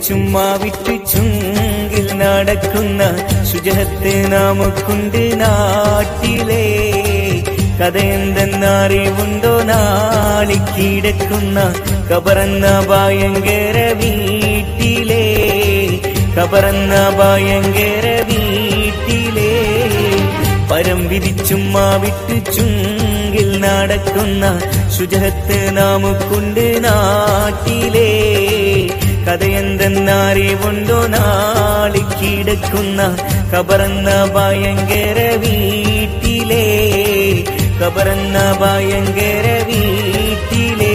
ചുമ്മാ വിട്ട് ചുങ്കിൽ നടക്കുന്ന ശുചഹത്ത് നാമക്കുണ്ട് നാട്ടിലെ കഥയെന്തെന്നറിവുണ്ടോ നാളിക്കിടക്കുന്ന കബറന്ന ഭയങ്കര വീട്ടിലെ കബറന്ന ഭയങ്കര വീട്ടിലെ പരം വിരിച്ചുമ്മാ വിട്ട് ചുങ്കിൽ നടക്കുന്ന ശുചഹത്ത് നാമുക്കുണ്ട് നാട്ടിലെ കഥയെന്തെന്നറിവുണ്ടോ നാളിക്കിടക്കുന്ന കബറന്ന ഭയങ്കര വീട്ടിലെ കബറന്ന ഭയങ്കര വീട്ടിലേ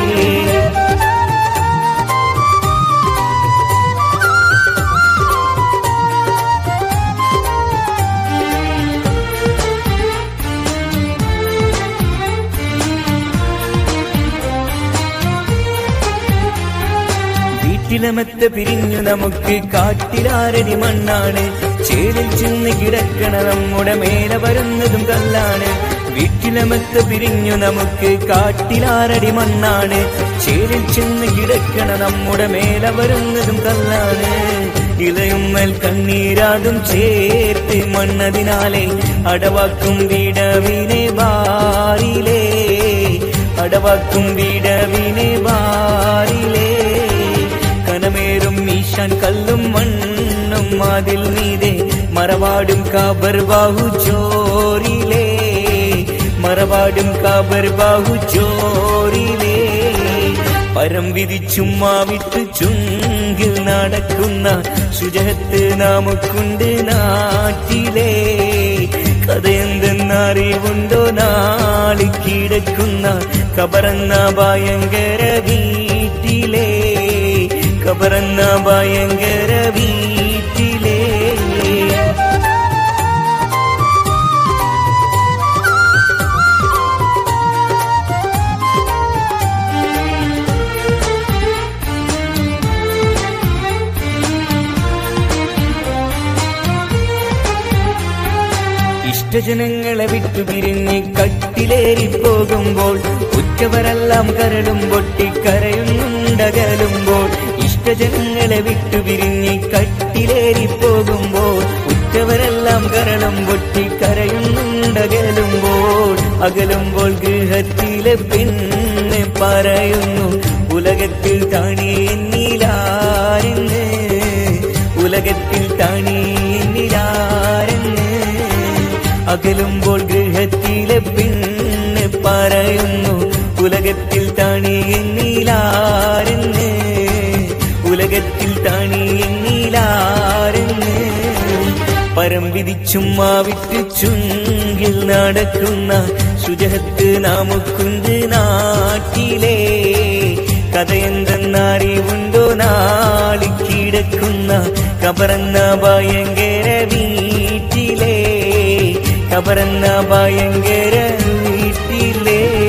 വീട്ടിലമത്ത് പിരിഞ്ഞു നമുക്ക് കാട്ടിലാരടി മണ്ണാണ് ചേലിൽ ചെന്ന് കിടക്കണ നമ്മുടെ മേലെ വരുന്നതും കല്ലാണ് വീട്ടിലമത്ത് പിരിഞ്ഞു നമുക്ക് കാട്ടിലാരടി മണ്ണാണ് ചേലിൽ ചെന്ന് കിടക്കണ നമ്മുടെ മേലെ വരുന്നതും കല്ലാണ് ഇളയുമ്മൽ കണ്ണീരാതും ചേർത്ത് മണ്ണതിനാലെ അടവാക്കും വിടവിനെ ബാറിലേ അടവാക്കും വിടവിനെ ബാറിലേ കനമേറും ഈശാൻ കല്ലും മണ്ണും അതിൽ നീതെ മറവാടും കാബർ ബാഹു ചോറിലേ മറവാടും കാബർ ബാഹു ചോറിലേ പരം വിധിച്ചുമ്മാ വിട്ട് ചുങ്കിൽ നടക്കുന്ന ശുചഹത്ത് നാമക്കുണ്ട് നാട്ടിലെ കഥയെന്തെന്നറിവുണ്ടോ നാളിക്കിടക്കുന്ന കബറന്ന ഭയങ്കര വീട്ടിലെ കബറന്ന ഭയങ്കര വീട്ടിലേ ഇഷ്ടജനങ്ങളെ വിട്ടുപിരിഞ്ഞ് കട്ടിലേറി പോകുമ്പോൾ ഉറ്റവരെല്ലാം കരളും പൊട്ടി കരയുന്നുണ്ടകലുമ്പോൾ ഇഷ്ടജനങ്ങളെ വിട്ടുപിരിഞ്ഞ് കട്ടിലേറി പോകുമ്പോൾ ഉറ്റവരെല്ലാം കരളും പൊട്ടി കരയുന്നുണ്ടകലുമ്പോൾ അകലുമ്പോൾ ഗൃഹത്തിലെ പെണ്ണ് പറയുന്നു ഉലകത്തിൽ താണി എന്നിലാരെന്ന് ഉലകത്തിൽ താണി എന്നിലാരെന്ന് അകലുമ്പോൾ ഗൃഹത്തിലെ പെണ്ണ് പറയുന്നു ഉലകത്തിൽ താണി എന്നിലാരെന്ന് ഉലകത്തിൽ താണി എന്നിലാരെന്ന് പരം വിധിച്ചുമ്മാ വിട്ട് ചുങ്കിൽ നടക്കുന്ന ശുചഹത്ത് നാമുക്കുണ്ട് നാട്ടിലെ കഥയെന്തെന്നറിവുണ്ടോ നാളിക്കിടക്കുന്ന കബറന്ന ഭയങ്കര വീട്ടിലെ കബറന്ന ഭയങ്കര വീട്ടിലേ